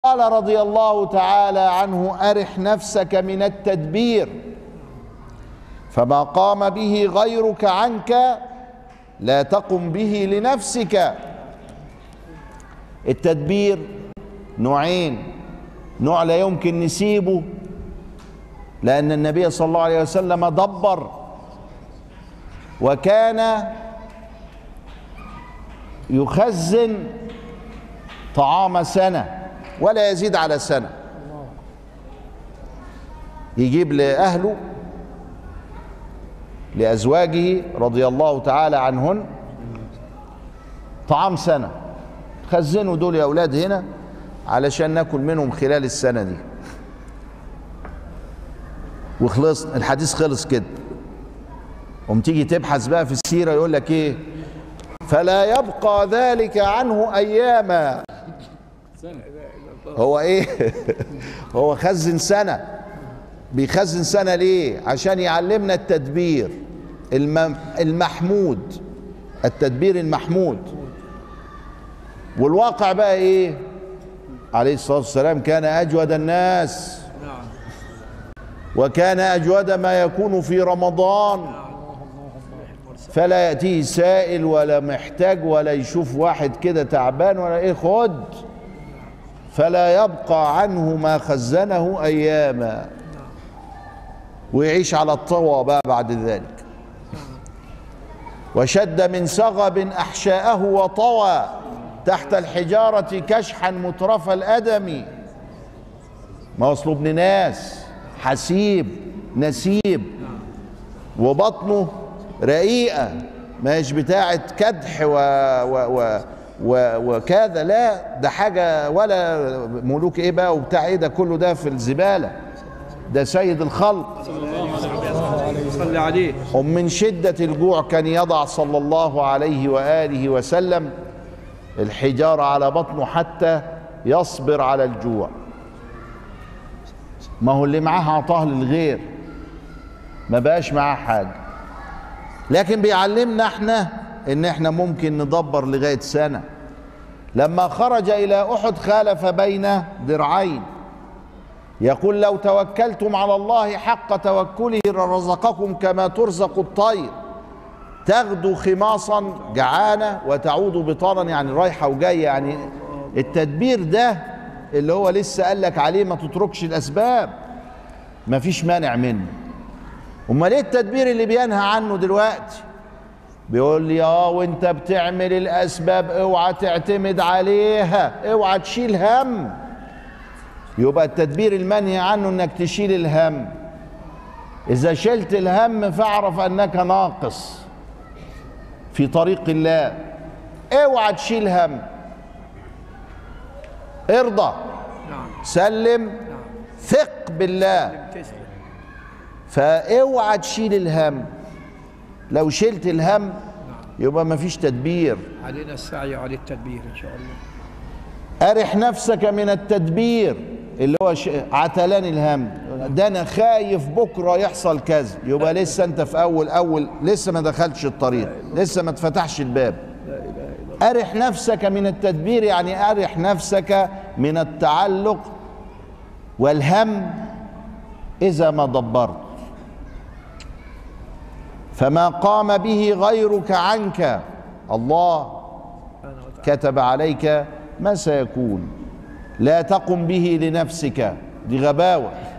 قال رضي الله تعالى عنه ارح نفسك من التدبير فما قام به غيرك عنك لا تقم به لنفسك التدبير نوعين نوع لا يمكن نسيبه لان النبي صلى الله عليه وسلم دبر وكان يخزن طعام سنه ولا يزيد على سنه يجيب لاهله لازواجه رضي الله تعالى عنهن طعام سنه خزنوا دول يا اولاد هنا علشان ناكل منهم خلال السنه دي وخلص الحديث خلص كده قوم تيجي تبحث بقى في السيره يقول لك ايه فلا يبقى ذلك عنه اياما هو ايه هو خزن سنه بيخزن سنه ليه عشان يعلمنا التدبير الم- المحمود التدبير المحمود والواقع بقى ايه عليه الصلاه والسلام كان اجود الناس وكان اجود ما يكون في رمضان فلا ياتيه سائل ولا محتاج ولا يشوف واحد كده تعبان ولا ايه خد فلا يبقى عنه ما خزنه اياما ويعيش على الطوى بقى بعد ذلك وشد من سغب احشاءه وطوى تحت الحجاره كشحا مترف الادم ما هو اصله ابن ناس حسيب نسيب وبطنه رقيقه مش بتاعه كدح و, و, و و وكذا لا ده حاجه ولا ملوك ايه بقى وبتاع ايه ده كله ده في الزباله ده سيد الخلق صلي عليه ومن شدة الجوع كان يضع صلى الله عليه وآله وسلم الحجارة على بطنه حتى يصبر على الجوع ما هو اللي معاه عطاه للغير ما بقاش معاه حاجة لكن بيعلمنا احنا ان احنا ممكن ندبر لغاية سنة لما خرج الى احد خالف بين درعين يقول لو توكلتم على الله حق توكله لرزقكم كما ترزق الطير تغدو خماصا جعانه وتعود بطانا يعني رايحه وجايه يعني التدبير ده اللي هو لسه قال لك عليه ما تتركش الاسباب ما فيش مانع منه امال ايه التدبير اللي بينهى عنه دلوقتي بيقول لي اه وانت بتعمل الاسباب اوعى تعتمد عليها اوعى تشيل هم يبقى التدبير المنهي عنه انك تشيل الهم اذا شلت الهم فاعرف انك ناقص في طريق الله اوعى تشيل هم ارضى نعم سلم ثق بالله تسلم فاوعى تشيل الهم لو شلت الهم يبقى مفيش تدبير علينا السعي على التدبير ان شاء الله ارح نفسك من التدبير اللي هو ش- عتلان الهم ده انا خايف بكره يحصل كذا يبقى لسه انت في اول اول لسه ما دخلتش الطريق لسه ما اتفتحش الباب ارح نفسك من التدبير يعني ارح نفسك من التعلق والهم اذا ما دبرت فما قام به غيرك عنك الله كتب عليك ما سيكون لا تقم به لنفسك دي غباوه